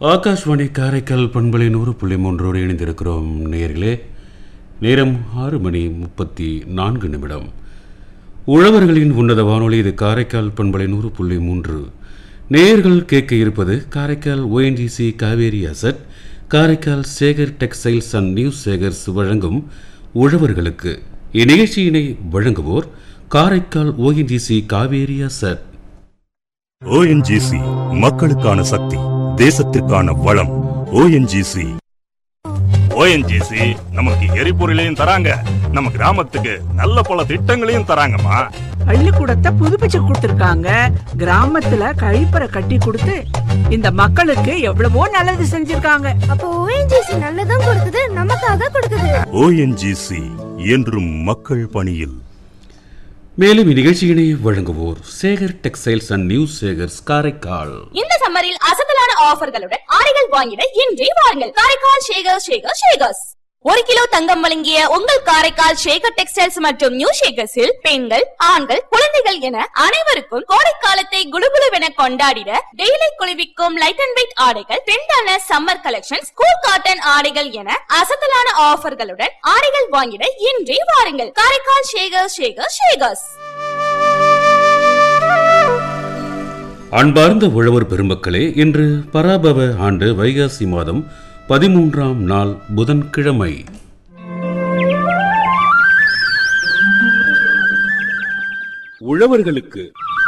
ஆகாஷ்வாணி காரைக்கால் பண்பலை நூறு புள்ளி மூன்றோடு இணைந்திருக்கிறோம் நேர்களே நேரம் ஆறு மணி முப்பத்தி நான்கு நிமிடம் உழவர்களின் உன்னத வானொலி இது காரைக்கால் பண்பலை நூறு புள்ளி மூன்று நேயர்கள் கேட்க இருப்பது Karaikal ONGC Kaveri asset Karaikal Sekar textiles and news Sekars வழங்கும் உழவர்களுக்கு இந்நிகழ்ச்சியினை வழங்குவோர் Karaikal ONGC Kaveri asset ONGC மக்களுக்கான சக்தி தேசத்திற்கான வளம் ஓஎன்ஜிசி ஓஎன்ஜிசி நமக்கு எரிபொருளையும் தராங்க நம்ம கிராமத்துக்கு நல்ல பல திட்டங்களையும் தராங்கம்மா பள்ளிக்கூடத்தை புதுப்பிச்சு கொடுத்திருக்காங்க கிராமத்துல கழிப்பறை கட்டி கொடுத்து இந்த மக்களுக்கு எவ்வளவோ நல்லது செஞ்சிருக்காங்க அப்போ ஓஎன்ஜிசி நல்லதும் கொடுக்குது நமக்காக கொடுக்குது ஓஎன்ஜிசி என்றும் மக்கள் பணியில் மேலும் இந்நிகழ்ச்சியினை வழங்குவோர் Sekar textiles and news Sekars Karaikal இந்த சம்மரில் அசத்தலான ஆஃபர்களுடன் ஆடைகள் வாங்கிட இன்றே வாருங்கள் காரைக்கால் ஷேகர் ஷேகர் ஷேகர்ஸ் ஒரு கிலோ தங்கம் வழங்கிய உங்கள் காரைக்கால் ஷேகர் டெக்ஸ்டைல்ஸ் மற்றும் நியூ ஷேகர்ஸில் பெண்கள் ஆண்கள் குழந்தைகள் என அனைவருக்கும் கோடைக்காலத்தை குடுகுடுவென கொண்டாடிட டெய்லி குளிர்விக்கும் லைட் அண்ட் வெயிட் ஆடைகள் பெண்டான சம்மர் கலெக்ஷன்ஸ் கூல் காட்டன் ஆடைகள் என அசத்தலான ஆஃபர்களுடன் ஆடைகள் வாங்கிட இன்றே வாருங்கள் காரைக்கால் ஷேகர் ஷேகர் ஷேகர்ஸ் அன்பார்ந்த உழவர் பெருமக்களே இன்று பராபவ ஆண்டு வைகாசி மாதம் பதிமூன்றாம் நாள் புதன்கிழமை உழவர்களுக்கு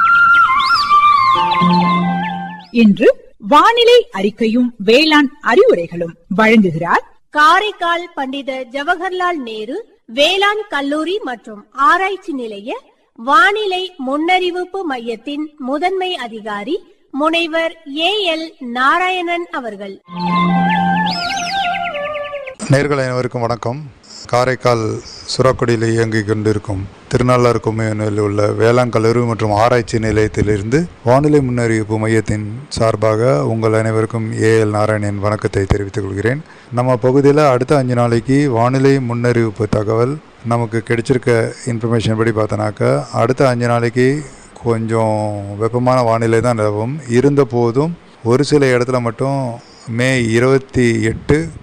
இன்று வானிலை அறிக்கையும் வேளாண் அறிவுரைகளும் வழங்குகிறார் காரைக்கால் பண்டித ஜவஹர்லால் நேரு வேளாண் கல்லூரி மற்றும் ஆராய்ச்சி நிலைய வானிலை முன்னறிவிப்பு மையத்தின் முதன்மை அதிகாரி முனைவர் ஏ எல் நாராயணன் அவர்கள் நேர்கள் அனைவருக்கும் வணக்கம் காரைக்கால் சுறாக்குடியில் இயங்கிக் கொண்டிருக்கும் திருநள்ளாறு கொம்மையில் உள்ள வேளாண் கல்லூரி மற்றும் ஆராய்ச்சி நிலையத்திலிருந்து வானிலை முன்னறிவிப்பு மையத்தின் சார்பாக உங்கள் அனைவருக்கும் ஏஎல் நாராயணன் வணக்கத்தை தெரிவித்துக் கொள்கிறேன் நம்ம பகுதியில் அடுத்த அஞ்சு நாளைக்கு வானிலை முன்னறிவிப்பு தகவல் நமக்கு கிடைச்சிருக்க இன்ஃபர்மேஷன் படி பார்த்தோன்னாக்கா அடுத்த அஞ்சு நாளைக்கு கொஞ்சம் வெப்பமான வானிலை தான் நிலவும் இருந்த போதும் ஒரு சில இடத்துல மட்டும் மே இருபத்தி எட்டு